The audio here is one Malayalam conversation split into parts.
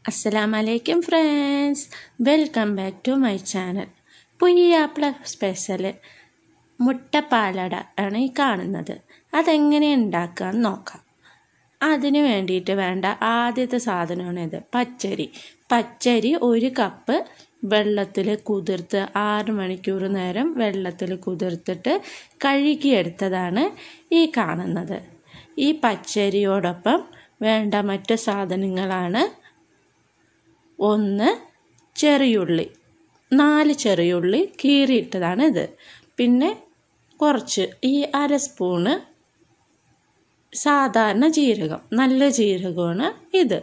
അസ്സലാമലൈക്കും friends welcome back to my channel പുയ്യാപ്പിള സ്പെഷ്യൽ മുട്ടപ്പാലട ആണ് ഈ കാണുന്നത് അതെങ്ങനെ ഉണ്ടാക്കാന്ന് നോക്കാം അതിന് വേണ്ടിയിട്ട് വേണ്ട ആദ്യത്തെ സാധനമാണ് ഇത് പച്ചരി പച്ചരി ഒരു കപ്പ് വെള്ളത്തിൽ കുതിർത്ത് ആറ് മണിക്കൂർ നേരം വെള്ളത്തിൽ കുതിർത്തിട്ട് കഴുകിയെടുത്തതാണ് ഈ കാണുന്നത് ഈ പച്ചരിയോടൊപ്പം വേണ്ട മറ്റ് സാധനങ്ങളാണ് ഒന്ന് ചെറിയുള്ളി നാല് ചെറിയുള്ളി കീറിയിട്ടതാണ് ഇത് പിന്നെ കുറച്ച് ഈ അര സ്പൂണ് സാധാരണ ജീരകം നല്ല ജീരകമാണ് ഇത്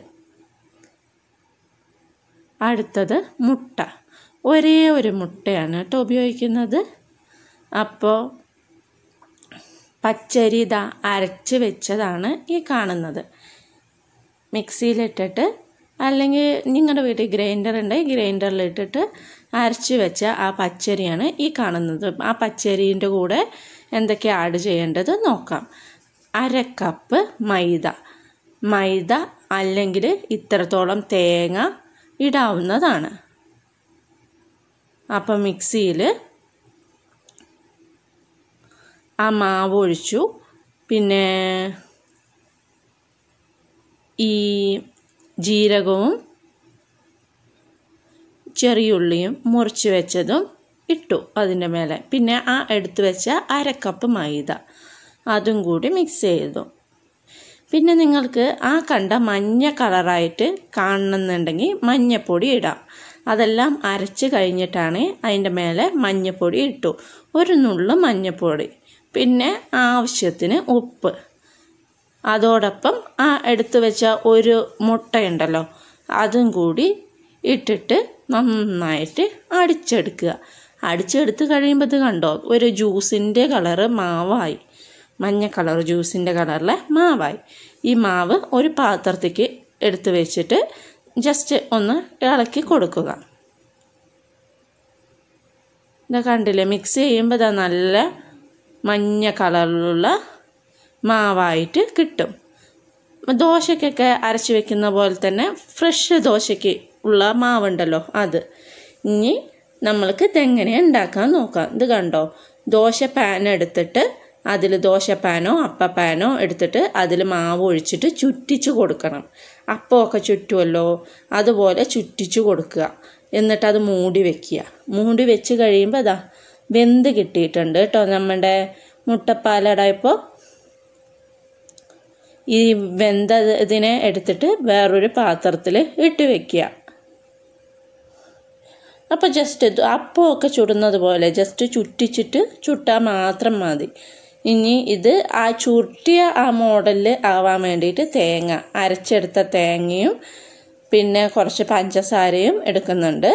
അടുത്തത് മുട്ട ഒരേ ഒരു മുട്ടയാണ് കേട്ടോ ഉപയോഗിക്കുന്നത് അപ്പോൾ പച്ചരി ഇതാ അരച്ച് വെച്ചതാണ് ഈ കാണുന്നത് മിക്സിയിലിട്ടിട്ട് അല്ലെങ്കിൽ നിങ്ങളുടെ വീട്ടിൽ ഗ്രൈൻഡർ ഉണ്ടെങ്കിൽ ഗ്രൈൻഡറിൽ ഇട്ടിട്ട് അരച്ച് വെച്ച ആ പച്ചരിയാണ് ഈ കാണുന്നത് ആ പച്ചരീൻ്റെ കൂടെ എന്തൊക്കെ ആഡ് ചെയ്യേണ്ടത് നോക്കാം അര കപ്പ് മൈദ മൈദ അല്ലെങ്കിൽ ഇത്രത്തോളം തേങ്ങ ഇടാവുന്നതാണ് അപ്പം മിക്സിയിൽ ആ മാവ് ഒഴിച്ചു പിന്നെ ഈ ജീരകവും ചെറിയുള്ളിയും മുറിച്ച് വെച്ചതും ഇട്ടു അതിൻ്റെ മേലെ പിന്നെ ആ എടുത്തു വെച്ച അര കപ്പ് മൈദ അതും കൂടി മിക്സ് ചെയ്തു പിന്നെ നിങ്ങൾക്ക് ആ കണ്ട മഞ്ഞ കളറായിട്ട് കാണണമെന്നുണ്ടെങ്കിൽ മഞ്ഞപ്പൊടി ഇടാം അതെല്ലാം അരച്ച് കഴിഞ്ഞിട്ടാണ് അതിൻ്റെ മേലെ മഞ്ഞപ്പൊടി ഇട്ടു ഒരു നുള്ളു മഞ്ഞപ്പൊടി പിന്നെ ആവശ്യത്തിന് ഉപ്പ് അതോടൊപ്പം ആ എടുത്തു വെച്ച ഒരു മുട്ടയുണ്ടല്ലോ അതും കൂടി ഇട്ടിട്ട് നന്നായിട്ട് അടിച്ചെടുക്കുക അടിച്ചെടുത്ത് കഴിയുമ്പോൾ ഇത് കണ്ടോ ഒരു ജ്യൂസിൻ്റെ കളറ് മാവായി മഞ്ഞ കളർ ജ്യൂസിൻ്റെ കളറിലെ മാവായി ഈ മാവ് ഒരു പാത്രത്തേക്ക് എടുത്ത് വെച്ചിട്ട് ജസ്റ്റ് ഒന്ന് ഇളക്കി കൊടുക്കുക ഇതാ കണ്ടില്ലേ മിക്സ് ചെയ്യുമ്പോൾ ഇതാ നല്ല മഞ്ഞ കളറിലുള്ള മാവായിട്ട് കിട്ടും ദോശയ്ക്കൊക്കെ അരച്ച് വെക്കുന്ന പോലെ തന്നെ ഫ്രഷ് ദോശയ്ക്ക് ഉള്ള മാവുണ്ടല്ലോ അത് ഇനി നമ്മൾക്ക് ഇതെങ്ങനെ ഉണ്ടാക്കാൻ നോക്കാം ഇത് കണ്ടോ ദോശ പാൻ എടുത്തിട്ട് അതിൽ ദോശ പാനോ അപ്പ പാനോ എടുത്തിട്ട് അതിൽ മാവ് ഒഴിച്ചിട്ട് ചുറ്റിച്ച് കൊടുക്കണം അപ്പമൊക്കെ ചുറ്റുമല്ലോ അതുപോലെ ചുറ്റിച്ച് കൊടുക്കുക എന്നിട്ട് അത് മൂടി വെക്കുക മൂടി വെച്ച് കഴിയുമ്പോൾ അതാ വെന്ത് കിട്ടിയിട്ടുണ്ട് കേട്ടോ നമ്മുടെ മുട്ടപ്പാലട ഇപ്പോൾ ഈ വെന്ത ഇതിനെ എടുത്തിട്ട് വേറൊരു പാത്രത്തിൽ ഇട്ട് വെക്കുക അപ്പോൾ ജസ്റ്റ് അപ്പമൊക്കെ ചുടുന്നത് പോലെ ജസ്റ്റ് ചുറ്റിച്ചിട്ട് ചുട്ടാൽ മാത്രം മതി ഇനി ഇത് ആ ചുരുട്ടിയ ആ മോഡലിൽ ആവാൻ വേണ്ടിയിട്ട് തേങ്ങ അരച്ചെടുത്ത തേങ്ങയും പിന്നെ കുറച്ച് പഞ്ചസാരയും എടുക്കുന്നുണ്ട്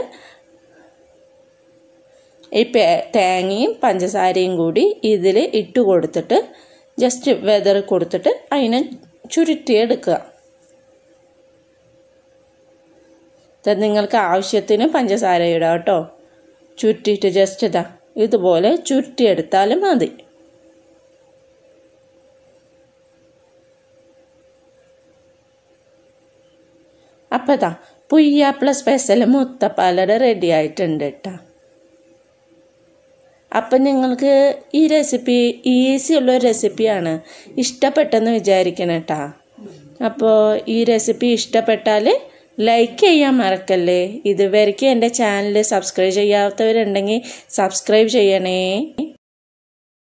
ഈ തേങ്ങയും പഞ്ചസാരയും കൂടി ഇതിൽ ഇട്ട് കൊടുത്തിട്ട് ജസ്റ്റ് വെതർ കൊടുത്തിട്ട് അതിനെ ചുരുട്ടിയെടുക്കുക നിങ്ങൾക്ക് ആവശ്യത്തിന് പഞ്ചസാര ഇടാം കേട്ടോ ചുരുട്ടിയിട്ട് ജസ്റ്റ് ഇതാ ഇതുപോലെ ചുരുട്ടിയെടുത്താലും മതി അപ്പം ഇതാ പുയ്യാപ്പിള സ്പെഷ്യൽ മുത്തപ്പാലട റെഡി ആയിട്ടുണ്ട് കേട്ടോ അപ്പം നിങ്ങൾക്ക് ഈ റെസിപ്പി ഈസി ഉള്ള റെസിപ്പിയാണ് ഇഷ്ടപ്പെട്ടെന്ന് വിചാരിക്കണം കേട്ടോ അപ്പോൾ ഈ റെസിപ്പി ഇഷ്ടപ്പെട്ടാൽ ലൈക്ക് ചെയ്യാൻ മറക്കല്ലേ ഇതുവരെയ്ക്ക് എൻ്റെ ചാനൽ സബ്സ്ക്രൈബ് ചെയ്യാത്തവരുണ്ടെങ്കിൽ സബ്സ്ക്രൈബ് ചെയ്യണേ